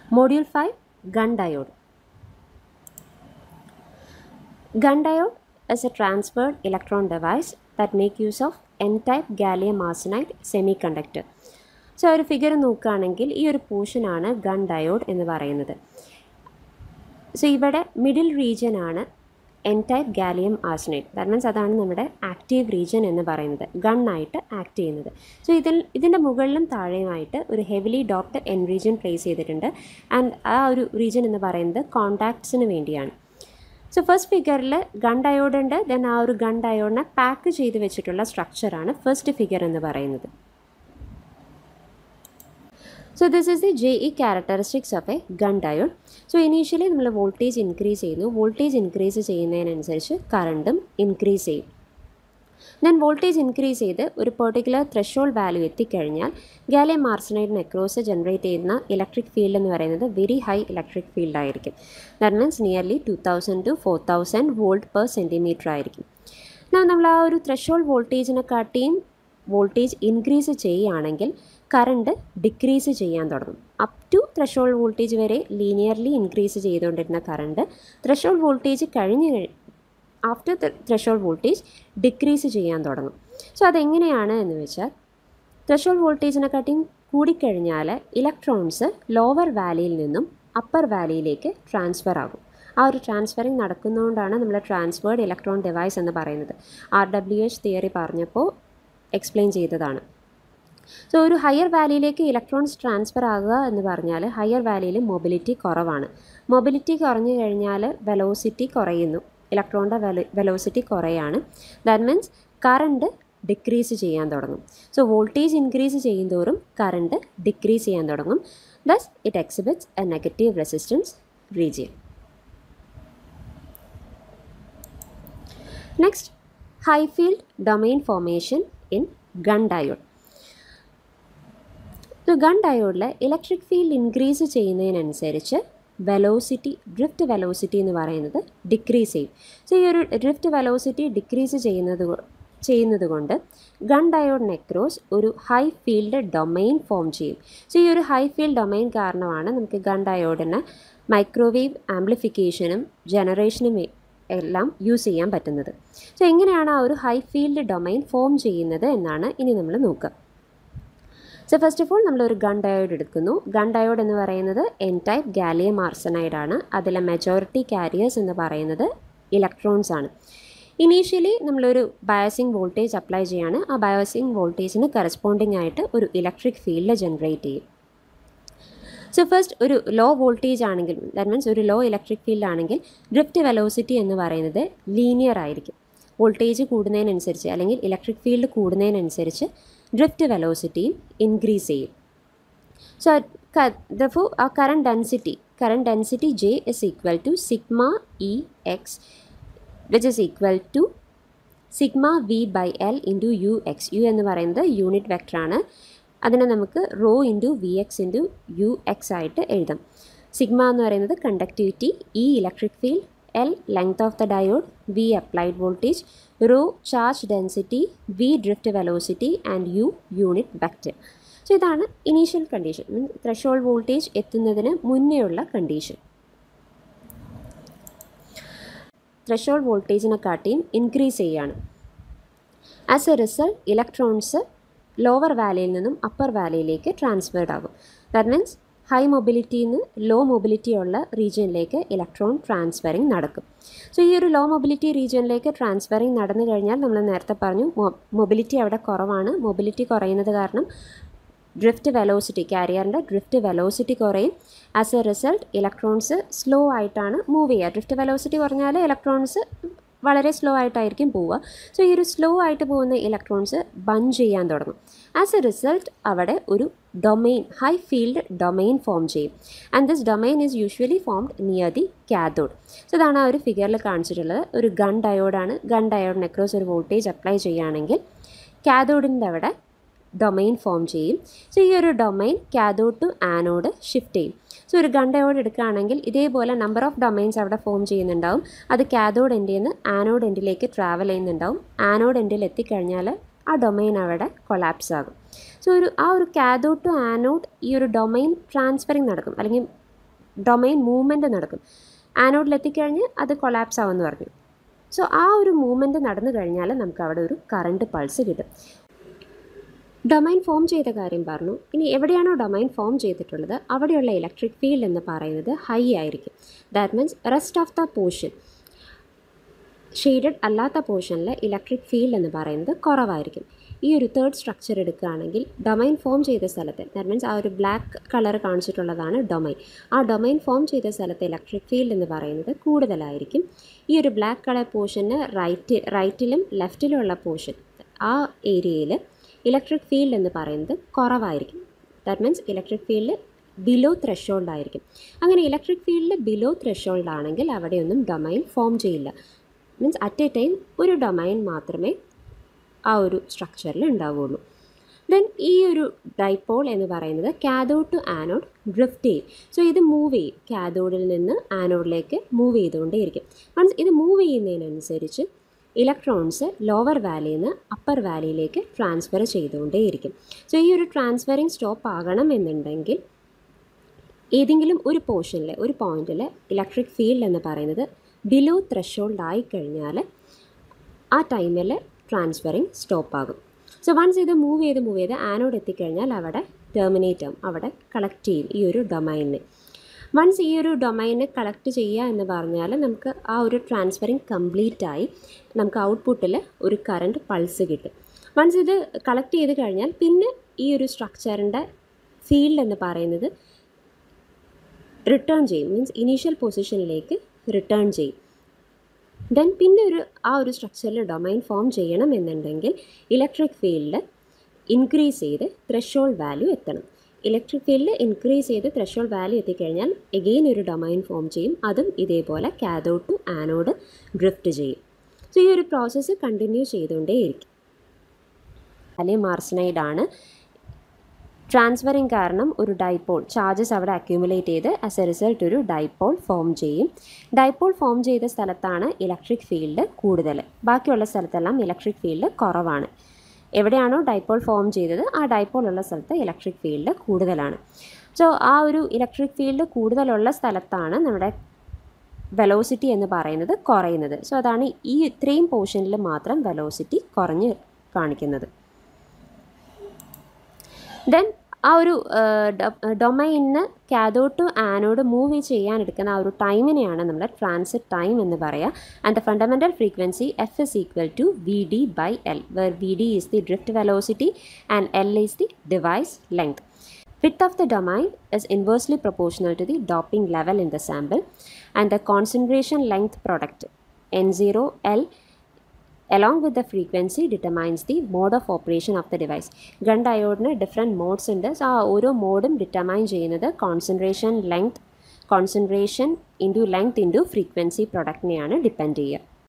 Module 5 Gun diode. Gun diode is a transferred electron device that make use of n-type gallium arsenide semiconductor. So ഒരു figure നോക്കുകയാണെങ്കിൽ ഈ ഒരു പോർഷനാണ് gun diode എന്ന് പറയുന്നത് so ഇവിടെ മിഡിൽ റീജിയൻ ആണ് N type gallium arsenide that means അതാണ് നമ്മുടെ ആക്റ്റീവ് റീജിയൻ എന്ന് പറയുന്നത് ഗണ്ണായിട്ട് ആക്ട് ചെയ്യുന്നത് സോ ഇതിൽ ഇതിൻ്റെ മുകളിലും താഴെയുമായിട്ട് ഒരു heavily doped N region place ചെയ്തിട്ടുണ്ട് ആൻഡ് ആ ഒരു റീജിയൻ എന്ന് പറയുന്നത് കോണ്ടാക്ട്സിന് വേണ്ടിയാണ് സോ ഫസ്റ്റ് ഫിഗറിൽ ഗൺ ഡയോഡ് ഉണ്ട് ദെൻ ആ ഒരു ഗൺ ഡയോഡിനെ പാക്ക് ചെയ്ത് വെച്ചിട്ടുള്ള സ്ട്രക്ചറാണ് ഫസ്റ്റ് ഫിഗർ എന്ന് പറയുന്നത് so this is the J E characteristics of a Gunn diode so initially നമ്മൾ വോൾട്ടേജ് ഇൻക്രീസ് ചെയ്യുന്നു വോൾട്ടേജ് ഇൻക്രീസ് ചെയ്യുന്നതിനനുസരിച്ച് കറണ്ടും ഇൻക്രീസ് ചെയ്യും ദെൻ വോൾട്ടേജ് ഇൻക്രീസ് ചെയ്ത് ഒരു പെർട്ടിക്കുലർ ത്രഷോൾ വാല്യൂ എത്തിക്കഴിഞ്ഞാൽ ഗാലിയം ആർസനൈഡിന് അക്രോസ് ജനറേറ്റ് ചെയ്യുന്ന ഇലക്ട്രിക് ഫീൽഡ് എന്ന് പറയുന്നത് വെരി ഹൈ ഇലക്ട്രിക് ഫീൽഡ് ആയിരിക്കും that means nearly two thousand two four thousand volt per centimetre ആയിരിക്കും നമ്മൾ ആ ഒരു ത്രഷോൾ വോൾട്ടേജിനെ കാട്ടിയും വോൾട്ടേജ് ഇൻക്രീസ് ചെയ്യുകയാണെങ്കിൽ കറണ്ട് ഡിക്രീസ് ചെയ്യാൻ തുടങ്ങും അപ് ടു ത്രഷോൾ വോൾട്ടേജ് വരെ ലീനിയർലി ഇൻക്രീസ് ചെയ്തുകൊണ്ടിരുന്ന കറണ്ട് ത്രഷോൾ വോൾട്ടേജ് കഴിഞ്ഞ് ആഫ്റ്റർ ത്രഷോൾ വോൾട്ടേജ് ഡിക്രീസ് ചെയ്യാൻ തുടങ്ങും സോ അതെങ്ങനെയാണ് എന്ന് വെച്ചാൽ ത്രഷോൾ വോൾട്ടേജിനെക്കാട്ടിയും കൂടിക്കഴിഞ്ഞാൽ ഇലക്ട്രോൺസ് ലോവർ വാലിയിൽ നിന്നും അപ്പർ വാലിയിലേക്ക് ട്രാൻസ്ഫർ ആകും ആ ഒരു ട്രാൻസ്ഫറിങ് നടക്കുന്നതുകൊണ്ടാണ് നമ്മൾ ട്രാൻസ്ഫേർഡ് ഇലക്ട്രോൺ ഡിവൈസ് എന്ന് പറയുന്നത് ആർ ഡബ്ല്യു എച്ച് തിയറി പറഞ്ഞപ്പോൾ എക്സ്പ്ലെയിൻ ചെയ്തതാണ് സോ ഒരു ഹയർ വാലിയിലേക്ക് ഇലക്ട്രോൺസ് ട്രാൻസ്ഫർ ആകുക എന്ന് പറഞ്ഞാൽ ഹയർ വാലിയിൽ മൊബിലിറ്റി കുറവാണ് മൊബിലിറ്റി കുറഞ്ഞു കഴിഞ്ഞാൽ വെലോസിറ്റി കുറയുന്നു ഇലക്ട്രോണിൻ്റെ വെല വെലോസിറ്റി കുറയാണ് ദാറ്റ് മീൻസ് കറണ്ട് ഡിക്രീസ് ചെയ്യാൻ തുടങ്ങും സോ വോൾട്ടേജ് ഇൻക്രീസ് ചെയ്യുന്തോറും കറണ്ട് ഡിക്രീസ് ചെയ്യാൻ തുടങ്ങും thus it exhibits a negative resistance region next high field domain formation in Gunn diode so Gunn ഡയോഡിൽ ഇലക്ട്രിക് ഫീൽഡ് ഇൻക്രീസ് ചെയ്യുന്നതിനനുസരിച്ച് വെലോസിറ്റി ഡ്രിഫ്റ്റ് വെലോസിറ്റി എന്ന് പറയുന്നത് decrease ചെയ്യും സോ ഈ ഒരു ഡ്രിഫ്റ്റ് വെലോസിറ്റി ഡിക്രീസ് ചെയ്യുന്നത് ചെയ്യുന്നത് കൊണ്ട് ഗൺ ഡയോഡ് നെക്രോസ് ഒരു ഹൈ ഫീൽഡ് ഡൊമൈൻ ഫോം ചെയ്യും സോ ഈ ഒരു ഹൈ ഫീൽഡ് ഡൊമൈൻ കാരണമാണ് നമുക്ക് ഗൺ ഡയോഡിന് മൈക്രോവേവ് ആംപ്ലിഫിക്കേഷനും ജനറേഷനും എല്ലാം യൂസ് ചെയ്യാൻ പറ്റുന്നത് സോ എങ്ങനെയാണ് ആ ഒരു ഹൈ ഫീൽഡ് ഡൊമൈൻ ഫോം ചെയ്യുന്നത് എന്നാണ് ഇനി നമ്മൾ നോക്കുക സോ ഫസ്റ്റ് ഓഫ് ഓൾ നമ്മളൊരു ഗൺ ഡയോഡ് എടുക്കുന്നു ഗൺ ഡയോഡ് എന്ന് പറയുന്നത് എൻ ടൈപ്പ് ഗാലിയം ആർസനൈഡ് ആണ് അതിലെ മെജോറിറ്റി കാരിയേഴ്സ് എന്ന് പറയുന്നത് ഇലക്ട്രോൺസ് ആണ് ഇനീഷ്യലി നമ്മളൊരു ബയോസിങ് വോൾട്ടേജ് അപ്ലൈ ചെയ്യാണ് ആ ബയോസിങ് വോൾട്ടേജിന് കറസ്പോണ്ടിങ് ആയിട്ട് ഒരു ഇലക്ട്രിക് ഫീൽഡ് ജനറേറ്റ് ചെയ്യും സോ ഫസ്റ്റ് ഒരു ലോ വോൾട്ടേജ് ആണെങ്കിൽ ദാറ്റ് മീൻസ് ഒരു ലോ ഇലക്ട്രിക് ഫീൽഡ് ആണെങ്കിൽ ഡ്രിഫ്റ്റ് വെലോസിറ്റി എന്ന് പറയുന്നത് ലീനിയർ ആയിരിക്കും വോൾട്ടേജ് കൂടുന്നതിനനുസരിച്ച് അല്ലെങ്കിൽ ഇലക്ട്രിക് ഫീൽഡ് കൂടുന്നതിനനുസരിച്ച് ഡ്രിഫ്റ്റ് വെലോസിറ്റിയും ഇൻക്രീസ് ചെയ്യും സോ ദഫോ ആ current density current density J is equal to sigma E X which is equal to sigma V by L into U X U എന്ന് പറയുന്നത് unit വെക്ടറാണ് അതിനെ നമുക്ക് rho into V X into U X ആയിട്ട് എഴുതാം sigma എന്ന് പറയുന്നത് conductivity E electric field L length of the diode V applied voltage rho charge density V drift velocity and U unit vector so ഇതാണ് initial condition means threshold voltage എത്തുന്നതിന് മുന്നേയുള്ള condition threshold വോൾട്ടേജിനെക്കാട്ടിയും increase ചെയ്യാണ് as a result electrons lower വാലിയിൽ നിന്നും upper വാലിയിലേക്ക് transferred ആകും that means high മൊബിലിറ്റിയിൽ നിന്ന് ലോ മൊബിലിറ്റി ഉള്ള റീജിയനിലേക്ക് ഇലക്ട്രോൺ ട്രാൻസ്ഫറിങ് നടക്കും സോ ഈ ഒരു ലോ മൊബിലിറ്റി റീജിയനിലേക്ക് ട്രാൻസ്ഫറിങ് നടന്നു കഴിഞ്ഞാൽ നമ്മൾ നേരത്തെ പറഞ്ഞു മൊബിലിറ്റി അവിടെ കുറവാണ് മൊബിലിറ്റി കുറയുന്നത് കാരണം ഡ്രിഫ്റ്റ് വെലോസിറ്റി കാരിയറിൻ്റെ ഡ്രിഫ്റ്റ് വെലോസിറ്റി കുറയും as a result electrons slow ആയിട്ടാണ് മൂവ് ചെയ്യുക ഡ്രിഫ്റ്റ് വെലോസിറ്റി കുറഞ്ഞാൽ ഇലക്ട്രോൺസ് വളരെ സ്ലോ ആയിട്ടായിരിക്കും പോവുക സോ ഈ ഒരു സ്ലോ ആയിട്ട് പോകുന്ന ഇലക്ട്രോൺസ് ബഞ്ച് ചെയ്യാൻ തുടങ്ങും ആസ് എ റിസൾട്ട് അവിടെ ഒരു domain high field domain form ചെയ്യും and this domain is usually formed near the cathode so ഇതാണ് ആ ഒരു ഫിഗറിൽ കാണിച്ചിട്ടുള്ളത് ഒരു ഗൺ ഡയോഡാണ് ഗൺ ഡയോഡിന് അക്രോസ് ഒരു വോൾട്ടേജ് അപ്ലൈ ചെയ്യുകയാണെങ്കിൽ കാഥോഡിൻ്റെ അവിടെ ഡൊമൈൻ ഫോം ചെയ്യും സോ ഈ ഒരു domain cathode to anode shift ചെയ്യും സോ ഒരു ഗണ്ടയോട് എടുക്കുകയാണെങ്കിൽ ഇതേപോലെ നമ്പർ ഓഫ് ഡൊമൈൻസ് അവിടെ ഫോം ചെയ്യുന്നുണ്ടാവും അത് കാഥോഡ് എൻഡിൽ നിന്ന് ആനോഡ് എൻഡിലേക്ക് ട്രാവൽ ചെയ്യുന്നുണ്ടാവും ആനോഡ് എൻഡിൽ എത്തിക്കഴിഞ്ഞാൽ ആ ഡൊമൈൻ അവിടെ കൊളാപ്സ് ആകും സോ ഒരു ആ ഒരു കാഥോഡ് ടു ആനോഡ് ഈ ഒരു ഡൊമൈൻ ട്രാൻസ്ഫറിങ് നടക്കും അല്ലെങ്കിൽ ഡൊമൈൻ മൂവ്മെൻറ്റ് നടക്കും ആനോഡിൽ എത്തിക്കഴിഞ്ഞ് അത് കൊളാപ്സ് ആവുമെന്ന് പറഞ്ഞു സോ ആ ഒരു മൂവ്മെൻറ്റ് നടന്നു കഴിഞ്ഞാൽ നമുക്ക് അവിടെ ഒരു കറണ്ട് പൾസ് കിട്ടും ഡൊമൈൻ ഫോം ചെയ്ത കാര്യം പറഞ്ഞു ഇനി എവിടെയാണോ ഡൊമൈൻ ഫോം ചെയ്തിട്ടുള്ളത് അവിടെയുള്ള ഇലക്ട്രിക് ഫീൽഡ് എന്ന് പറയുന്നത് ഹൈ ആയിരിക്കും that means rest of the portion shaded അല്ലാത്ത പോർഷനിൽ ഇലക്ട്രിക് ഫീൽഡ് എന്ന് പറയുന്നത് കുറവായിരിക്കും ഈ ഒരു തേർഡ് സ്ട്രക്ചർ എടുക്കുകയാണെങ്കിൽ ഡൊമൈൻ ഫോം ചെയ്ത സ്ഥലത്ത് ദാറ്റ് മീൻസ് ആ ഒരു ബ്ലാക്ക് കളർ കാണിച്ചിട്ടുള്ളതാണ് ഡൊമൈൻ ആ ഡൊമൈൻ ഫോം ചെയ്ത സ്ഥലത്ത് ഇലക്ട്രിക് ഫീൽഡ് എന്ന് പറയുന്നത് കൂടുതലായിരിക്കും ഈ ഒരു ബ്ലാക്ക് കളർ പോർഷന് റൈറ്റ് റൈറ്റിലും ലെഫ്റ്റിലുമുള്ള പോർഷൻ ആ ഏരിയയിൽ ഇലക്ട്രിക് ഫീൽഡ് എന്ന് പറയുന്നത് കുറവായിരിക്കും that means electric field below threshold ആയിരിക്കും അങ്ങനെ ഇലക്ട്രിക് ഫീൽഡ് ബിലോ ത്രഷോൾഡ് ആണെങ്കിൽ അവിടെയൊന്നും ഡൊമൈൻ ഫോം ചെയ്യില്ല മീൻസ് അറ്റ് എ ടൈം ഒരു ഡൊമൈൻ മാത്രമേ ആ ഒരു സ്ട്രക്ചറിൽ ഉണ്ടാവുകയുള്ളൂ ദെൻ ഈ ഒരു ഡൈപോൾ എന്ന് പറയുന്നത് കാഥോഡ് ടു ആനോഡ് ഡ്രിഫ്റ്റ് ചെയ്യും സോ ഇത് മൂവ് ചെയ്യും കാഥോഡിൽ നിന്ന് ആനോഡിലേക്ക് മൂവ് ചെയ്തുകൊണ്ടേയിരിക്കും മീൻസ് ഇത് മൂവ് ചെയ്യുന്നതിനനുസരിച്ച് ഇലക്ട്രോൺസ് ലോവർ വാലിയിൽ നിന്ന് അപ്പർ വാലിയിലേക്ക് ട്രാൻസ്ഫർ ചെയ്തുകൊണ്ടേയിരിക്കും സോ ഈ ഒരു ട്രാൻസ്ഫറിങ് സ്റ്റോപ്പ് ആകണം എന്നുണ്ടെങ്കിൽ ഏതെങ്കിലും ഒരു പോർഷനിൽ ഒരു പോയിന്റിൽ ഇലക്ട്രിക് ഫീൽഡ് എന്ന് പറയുന്നത് ബിലോ ത്രഷോൾഡ് ആയിക്കഴിഞ്ഞാൽ ആ ടൈമിൽ ട്രാൻസ്ഫറിങ് സ്റ്റോപ്പ് ആകും സോ വൺസ് ഇത് മൂവ് ചെയ്ത് മൂവ് ചെയ്ത് ആനോഡ് എത്തിക്കഴിഞ്ഞാൽ അവിടെ ടെർമിനേറ്റ് ആവും അവിടെ കളക്ട് ചെയ്യും ഈ ഒരു ഡൊമൈനിനെ വൺസ് ഈ ഒരു ഡൊമൈനെ കളക്ട് ചെയ്യുക എന്ന് പറഞ്ഞാൽ നമുക്ക് ആ ഒരു ട്രാൻസ്ഫറിങ് കംപ്ലീറ്റ് ആയി നമുക്ക് ഔട്ട്പുട്ടിൽ ഒരു കറണ്ട് പൾസ് കിട്ടും വൺസ് ഇത് കളക്ട് ചെയ്ത് കഴിഞ്ഞാൽ പിന്നെ ഈ ഒരു സ്ട്രക്ചറിൻ്റെ ഫീൽഡ് എന്ന് പറയുന്നത് റിട്ടേൺ ചെയ്യും മീൻസ് ഇനീഷ്യൽ പൊസിഷനിലേക്ക് റിട്ടേൺ ചെയ്യും ദെൻ പിന്നെ ഒരു ആ ഒരു സ്ട്രക്ചറിൽ ഡൊമൈൻ ഫോം ചെയ്യണം എന്നുണ്ടെങ്കിൽ ഇലക്ട്രിക് ഫീൽഡ് ഇൻക്രീസ് ചെയ്ത് ത്രഷോൾഡ് വാല്യൂ എത്തണം ഇലക്ട്രിക് ഫീൽഡ് ഇൻക്രീസ് ചെയ്ത് ത്രഷോൾഡ് വാല്യൂ എത്തിക്കഴിഞ്ഞാൽ എഗെയിൻ ഒരു ഡൊമൈൻ ഫോം ചെയ്യും അതും ഇതേപോലെ കാഥോഡ് ടു ആനോഡ് ഡ്രിഫ്റ്റ് ചെയ്യും സോ ഈ ഒരു പ്രോസസ്സ് കണ്ടിന്യൂ ചെയ്തുകൊണ്ടേയിരിക്കും ഗാലിയം ആർസനൈഡ് ആണ് ട്രാൻസ്ഫറിങ് കാരണം ഒരു ഡൈപോൾ ചാർജസ് അവിടെ അക്യൂമുലേറ്റ് ചെയ്ത് ആസ് എ റിസൾട്ട് ഒരു ഡൈപോൾ ഫോം ചെയ്യും ഡൈപോൾ ഫോം ചെയ്ത സ്ഥലത്താണ് ഇലക്ട്രിക് ഫീൽഡ് കൂടുതൽ ബാക്കിയുള്ള സ്ഥലത്തെല്ലാം ഇലക്ട്രിക് ഫീൽഡ് കുറവാണ് എവിടെയാണോ ഡൈപോൾ ഫോം ചെയ്തത് ആ ഡൈപോൾ ഉള്ള സ്ഥലത്ത് ഇലക്ട്രിക് ഫീൽഡ് കൂടുതലാണ് സോ ആ ഒരു ഇലക്ട്രിക് ഫീൽഡ് കൂടുതലുള്ള സ്ഥലത്താണ് നമ്മുടെ വെലോസിറ്റി എന്ന് പറയുന്നത് കുറയുന്നത് സോ അതാണ് ഈ ഇത്രയും പോർഷനിൽ മാത്രം വെലോസിറ്റി കുറഞ്ഞ് കാണിക്കുന്നത് ദെൻ ആ ഒരു ഡൊമൈനിന് കാഥോഡ് ടു ആനോഡ് മൂവ് ചെയ്യാൻ എടുക്കുന്ന ആ ഒരു ടൈമിനെയാണ് നമ്മൾ ട്രാൻസിറ്റ് ടൈം എന്ന് പറയുക and the fundamental frequency F is equal to V D by L where V D is the drift velocity and L is the device length Width of the domain is inversely proportional to the doping level in the sample and the concentration length product N0L along with the frequency determines the mode of operation of the device. Gunn ഡയോഡിന് different modes ഉണ്ട് so ആ ഓരോ മോഡും determine ചെയ്യുന്നത് concentration length concentration into length into frequency പ്രൊഡക്റ്റിനെയാണ് depend ചെയ്യുക